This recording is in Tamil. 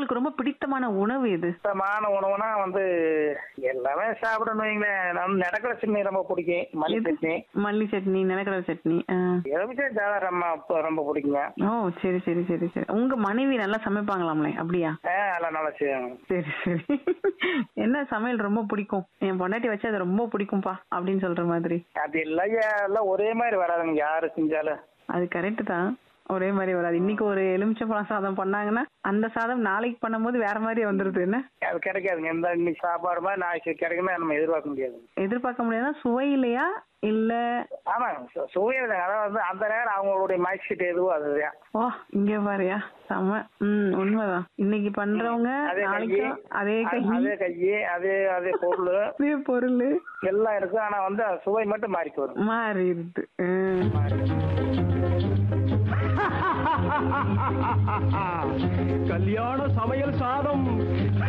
உங்களுக்கு ரொம்ப பிடித்தமான உணவு எது சுத்தமான உணவுனா வந்து எல்லாமே சாப்பிடணும் வைங்களேன் நம்ம நடக்கிற சட்னி ரொம்ப பிடிக்கும் மல்லி எது? சட்னி மல்லி சட்னி நிலக்கடலை சட்னி ஆ. எலுமிச்சை சாதம் ரொம்ப அப்ப ரொம்ப பிடிக்குங்க ஓ சரி சரி சரி சரி உங்க மனைவி நல்லா சமைப்பாங்களாம்லே அப்படியா ஆ எல்லாம் நல்லா செய்வாங்க சரி சரி என்ன சமையல் ரொம்ப பிடிக்கும் என் பொண்டாட்டி வச்சா அது ரொம்ப பிடிக்கும்பா அப்படின்னு சொல்ற மாதிரி அது இல்லையா எல்லாம் ஒரே மாதிரி வராதுங்க யாரு செஞ்சாலும் அது கரெக்ட் தான் ஒரே மாதிரி வராது இன்னைக்கு ஒரு எலுமிச்சம்பழம் சாதம் பண்ணாங்கன்னா அந்த சாதம் நாளைக்கு பண்ணும்போது வேற மாதிரி வந்துருது என்ன அது கிடைக்காதுங்க இந்த இன்னைக்கு சாப்பாடு மாதிரி நாளைக்கு கிடைக்குமே நம்ம எதிர்பார்க்க முடியாது எதிர்பார்க்க முடியாதா சுவையிலையா இல்ல ஆமாங்க சு- சுவையில் அதாவது வந்து அந்த நேரம் அவங்களுடைய மைக் செட் எதுவோ அதுதான் ஓ இங்க பாருயா செம ம் உண்மைதான் இன்னைக்கு பண்றவங்க அதே கை நாளைக்கும் அதே கை அதே கையி அதே அதே பொருள் அதே பொருள் எல்லாம் இருக்கு ஆனா வந்து அது சுவை மட்டும் மாறிக்கு வரும் மாறிடுது ம். கல்யாண சமையல் சாதம்